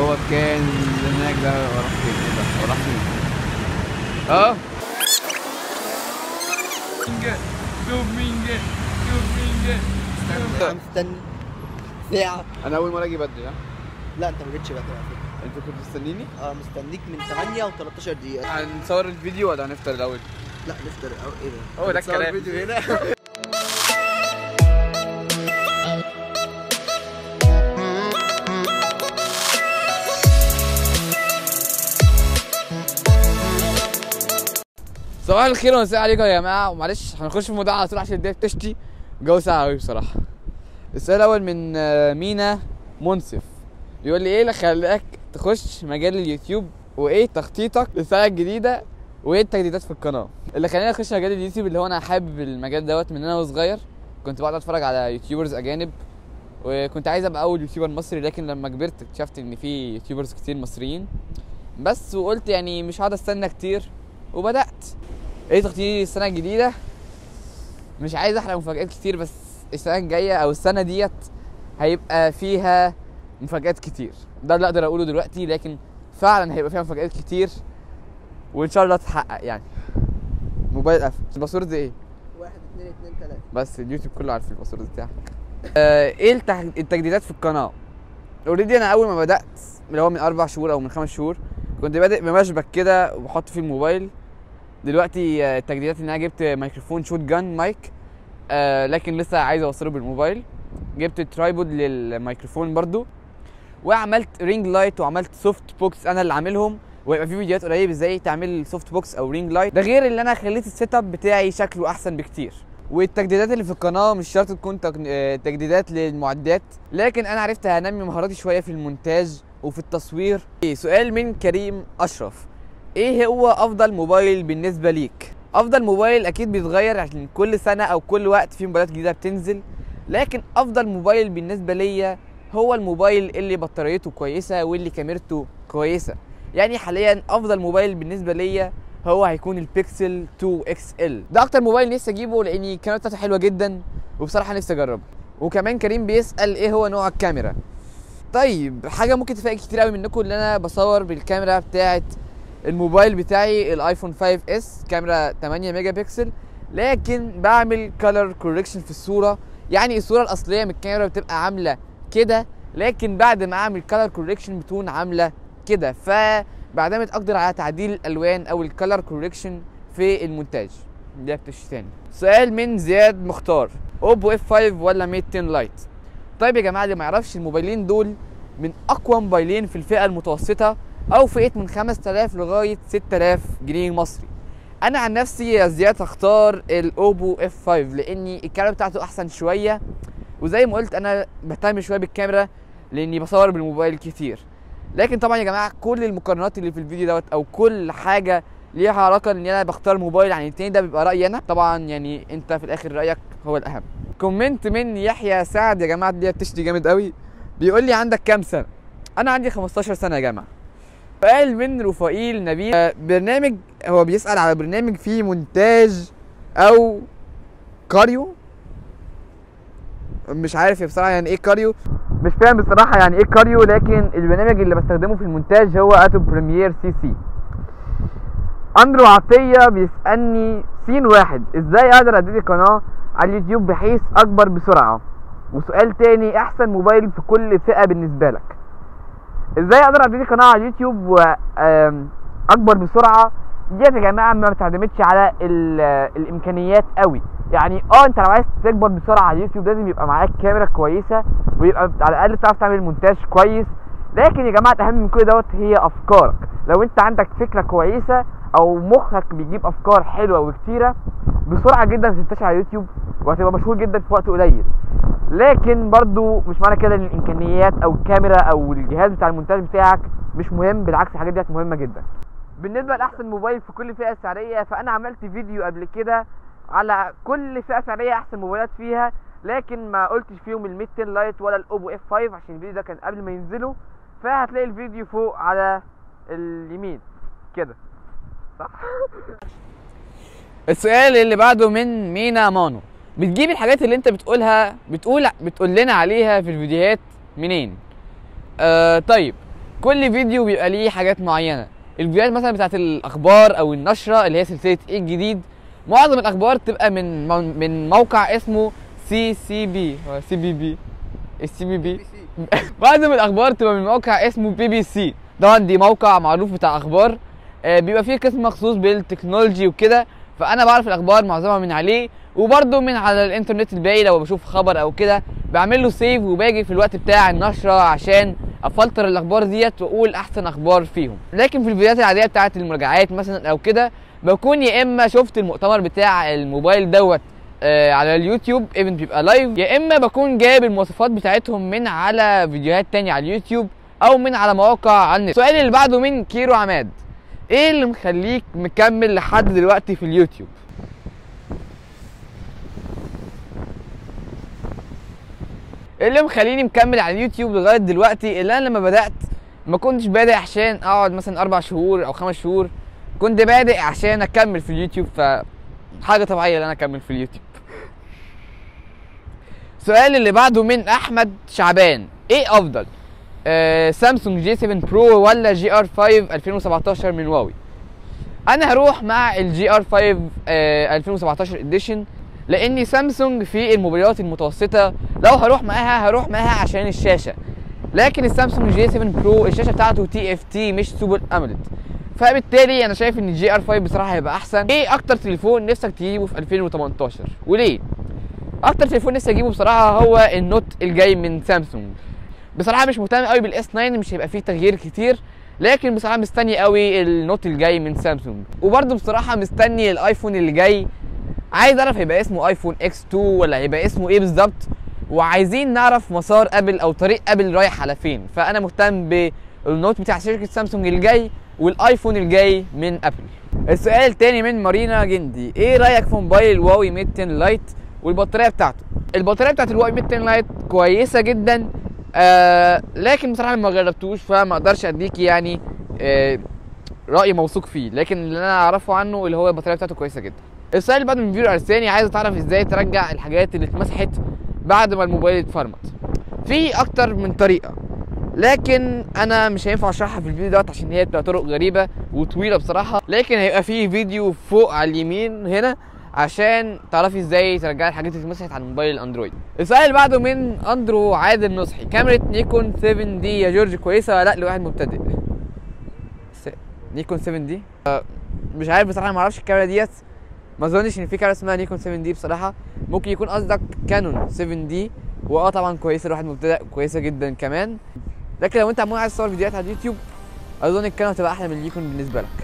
هو كان هناك ده راح فين إيه ده راح فين اه مستني ساعة انا اول مره اجي بدري ها لا انت ما جيتش بدري على فكرة انت كنت مستنيني اه مستنيك من 8 و 13 دقيقة هنصور الفيديو ولا هنفطر الاول لا نفطر او ايه ده؟ هو ده بتصور الكلام. فيديو هنا صباح الخير ومساء عليكم يا جماعه ومعلش هنخش في الموضوع على طول عشان الدنيا بتشتي الجو ساقع قوي بصراحه السؤال الاول من آه، مينا منصف بيقول لي ايه اللي خلاك تخش مجال اليوتيوب وايه تخطيطك للسنه الجديده وايه التجديدات في القناه اللي خلاني اخش مجال اليوتيوب اللي هو انا حابب المجال دوت من انا وصغير كنت بقعد اتفرج على يوتيوبرز اجانب وكنت عايز ابقى اول يوتيوبر مصري لكن لما كبرت اكتشفت ان في يوتيوبرز كتير مصريين بس وقلت يعني مش هقعد استنى كتير وبدات ايه تخطيطي السنه الجديده مش عايز احرق مفاجآت كتير بس السنه الجايه او السنه ديت هيبقى فيها مفاجآت كتير ده اللي اقدر اقوله دلوقتي لكن فعلا هيبقى فيها مفاجآت كتير وان شاء الله تتحقق يعني موبايل قفل الباسورد ايه 1 2 2 3 بس اليوتيوب كله عارف الباسورد بتاعك آه ايه التح- التجديدات في القناه اوريدي انا اول ما بدات اللي هو من اربع شهور او من خمس شهور كنت بادئ بمشبك كده وبحط فيه الموبايل دلوقتي آه، التجديدات ان انا جبت ميكروفون شوت جان مايك آه لكن لسه عايز اوصله بالموبايل جبت ترايبود للميكروفون برضو وعملت رينج لايت وعملت سوفت بوكس انا اللي عاملهم ويبقى في فيديوهات قريب ازاي تعمل سوفت بوكس او رينج لايت ده غير اللي انا خليت السيت اب بتاعي شكله احسن بكتير والتجديدات اللي في القناه مش شرط تكون تك- آه، تجديدات للمعدات لكن انا عرفت انمي مهاراتي شويه في المونتاج وفي التصوير إيه، سؤال من كريم اشرف ايه هو افضل موبايل بالنسبه ليك افضل موبايل اكيد بيتغير عشان كل سنه او كل وقت في موبايلات جديده بتنزل لكن افضل موبايل بالنسبه ليا هو الموبايل اللي بطاريته كويسه واللي كاميرته كويسه يعني حاليا افضل موبايل بالنسبه ليا هو هيكون البيكسل 2 اكس ال ده اكتر موبايل نفسي اجيبه لان الكاميرا بتاعته حلوه جدا وبصراحه نفسي اجربه وكمان كريم بيسال ايه هو نوع الكاميرا طيب حاجه ممكن تفاجئ كتير قوي منكم ان انا بصور بالكاميرا بتاعه الموبايل بتاعي الايفون 5 اس كاميرا 8 ميجا بكسل لكن بعمل كولر كوركشن في الصوره يعني الصوره الاصليه من الكاميرا بتبقى عامله كده لكن بعد ما اعمل كولر كوركشن بتكون عامله كده فبعتمد اقدر على تعديل الالوان او الكولر كوركشن في المونتاج ده بتشي تاني سؤال من زياد مختار اوبو اف 5 ولا ميت 10 لايت طيب يا جماعه اللي ما يعرفش الموبايلين دول من اقوى موبايلين في الفئه المتوسطه او فئه من 5000 لغايه 6000 جنيه مصري انا عن نفسي يا زياد هختار الاوبو اف 5 لاني الكاميرا بتاعته احسن شويه وزي ما قلت انا بهتم شويه بالكاميرا لاني بصور بالموبايل كتير لكن طبعا يا جماعه كل المقارنات اللي في الفيديو دوت او كل حاجه ليها علاقه ان انا بختار موبايل عن التاني ده بيبقى رايي انا طبعا يعني انت في الاخر رايك هو الاهم كومنت من يحيى سعد يا جماعه دي بتشتي جامد قوي بيقول لي عندك كام سنه انا عندي 15 سنه يا جماعه سؤال من رفائيل نبيل آه، برنامج هو بيسأل على برنامج فيه مونتاج أو كاريو مش عارف بصراحة يعني إيه كاريو مش فاهم بصراحة يعني إيه كاريو لكن البرنامج اللي بستخدمه في المونتاج هو أتوب بريمير سي سي أندرو عطية بيسألني سين واحد إزاي أقدر أدير قناة على اليوتيوب بحيث أكبر بسرعة وسؤال تاني أحسن موبايل في كل فئة بالنسبة لك ازاي اقدر ابتدي قناه على اليوتيوب واكبر بسرعه ديت يا جماعه ما بتعتمدش على ال- الامكانيات قوي يعني اه انت لو عايز تكبر بسرعه على اليوتيوب لازم يبقى معاك كاميرا كويسه ويبقى على الاقل تعرف تعمل مونتاج كويس لكن يا جماعه الاهم من كل دوت هي افكارك لو انت عندك فكره كويسه او مخك بيجيب افكار حلوه وكتيره بسرعه جدا هتنتشر على اليوتيوب وهتبقى مشهور جدا في وقت قليل لكن برضو مش معنى كده ان الامكانيات او الكاميرا او الجهاز بتاع المونتاج بتاعك مش مهم بالعكس الحاجات ديت مهمه جدا بالنسبه لاحسن موبايل في كل فئه سعريه فانا عملت فيديو قبل كده على كل فئه سعريه احسن موبايلات فيها لكن ما قلتش فيهم ال 10 لايت ولا الاوبو اف 5 عشان الفيديو ده كان قبل ما ينزلوا فهتلاقي الفيديو فوق على اليمين كده صح السؤال اللي بعده من مينا مانو بتجيب الحاجات اللي انت بتقولها بتقول بتقول لنا عليها في الفيديوهات منين آه طيب كل فيديو بيبقى ليه حاجات معينه الفيديوهات مثلا بتاعت الاخبار او النشره اللي هي سلسله ايه الجديد معظم الاخبار تبقى من من موقع اسمه سي سي بي هو سي بي بي السي بي بي معظم الاخبار تبقى من موقع اسمه بي بي سي طبعا دي موقع معروف بتاع اخبار آه، بيبقى فيه قسم مخصوص بالتكنولوجي وكده فانا بعرف الاخبار معظمها من عليه وبرده من على الانترنت الباقي لو بشوف خبر او كده بعمل له سيف وباجي في الوقت بتاع النشره عشان افلتر الاخبار ديت واقول احسن اخبار فيهم لكن في الفيديوهات العاديه بتاعه المراجعات مثلا او كده بكون يا اما شفت المؤتمر بتاع الموبايل دوت آه على اليوتيوب ايفنت بيبقى لايف يا اما بكون جايب المواصفات بتاعتهم من على فيديوهات تانية على اليوتيوب او من على مواقع على النت السؤال اللي بعده من كيرو عماد ايه اللي مخليك مكمل لحد دلوقتي في اليوتيوب إيه اللي مخليني مكمل على اليوتيوب لغايه دلوقتي اللي انا لما بدات ما كنتش بادئ عشان اقعد مثلا اربع شهور او خمس شهور كنت بادئ عشان اكمل في اليوتيوب ف حاجه طبيعيه ان انا اكمل في اليوتيوب السؤال اللي بعده من احمد شعبان ايه افضل آه سامسونج جي 7 برو ولا جي ار 5 2017 من هواوي انا هروح مع الجي ار 5 آه 2017 اديشن لاني سامسونج في الموبايلات المتوسطه لو هروح معاها هروح معاها عشان الشاشه لكن السامسونج جي 7 برو الشاشه بتاعته تي اف تي مش سوبر اموليد فبالتالي انا شايف ان الجي ار 5 بصراحه هيبقى احسن ايه اكتر تليفون نفسك تجيبه في 2018 وليه اكتر تليفون نفسي اجيبه بصراحه هو النوت الجاي من سامسونج بصراحه مش مهتم قوي بالاس 9 مش هيبقى فيه تغيير كتير لكن بصراحه مستني قوي النوت الجاي من سامسونج وبرده بصراحه مستني الايفون اللي جاي عايز اعرف هيبقى اسمه ايفون اكس 2 ولا هيبقى اسمه ايه بالظبط وعايزين نعرف مسار ابل او طريق ابل رايح على فين فانا مهتم بالنوت بتاع شركه سامسونج الجاي والايفون الجاي من ابل السؤال التاني من مارينا جندي ايه رايك في موبايل هواوي ميت 10 لايت والبطاريه بتاعته البطاريه بتاعت الهواوي ميت 10 لايت كويسه جدا آه لكن بصراحه ما جربتوش فما اقدرش اديكي يعني آه راي موثوق فيه لكن اللي انا اعرفه عنه اللي هو البطاريه بتاعته كويسه جدا السؤال اللي بعده من فيديو ارساني عايز تعرف ازاي ترجع الحاجات اللي اتمسحت بعد ما الموبايل اتفرمت في اكتر من طريقه لكن انا مش هينفع اشرحها في الفيديو دوت عشان هي بتبقى طرق غريبه وطويله بصراحه لكن هيبقى في فيديو فوق على اليمين هنا عشان تعرفي ازاي ترجعي الحاجات اللي اتمسحت على الموبايل الاندرويد السؤال اللي بعده من اندرو عادل نصحي كاميرا نيكون 7 دي يا جورج كويسه ولا لا لواحد مبتدئ س- نيكون 7 دي أه مش عارف بصراحه ما اعرفش الكاميرا ديت ما اظنش ان في كاميرا اسمها نيكون 7 دي بصراحه ممكن يكون قصدك كانون 7 دي واه طبعا كويسه لواحد مبتدئ كويسه جدا كمان لكن لو انت عموما عايز تصور فيديوهات على اليوتيوب اظن الكاميرا هتبقى احلى من النيكون بالنسبه لك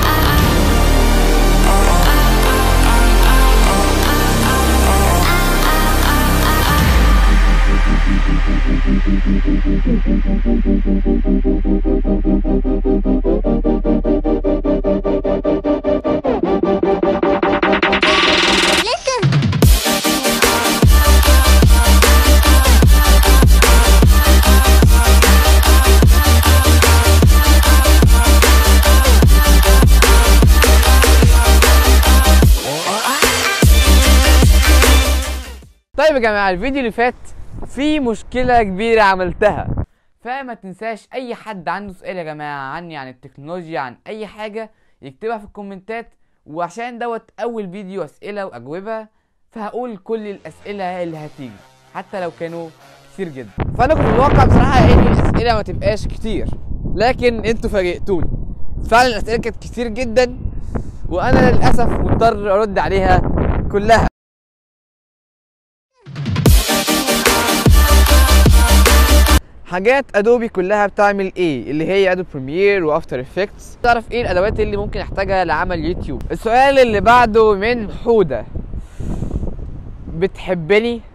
طيب يا جماعه الفيديو اللي فات في مشكله كبيره عملتها فما تنساش اي حد عنده سؤال يا جماعه عني عن التكنولوجيا عن اي حاجه يكتبها في الكومنتات وعشان دوت اول فيديو اسئله واجوبه فهقول كل الاسئله اللي هتيجي حتى لو كانوا كتير جدا فانا كنت متوقع بصراحه ان الاسئله ما تبقاش كتير لكن انتوا فاجئتوني فعلا الاسئله كانت كتير جدا وانا للاسف مضطر ارد عليها كلها حاجات ادوبي كلها بتعمل ايه اللي هي ادوبي بريمير وافتر افكتس تعرف ايه الادوات اللي ممكن احتاجها لعمل يوتيوب السؤال اللي بعده من حوده بتحبني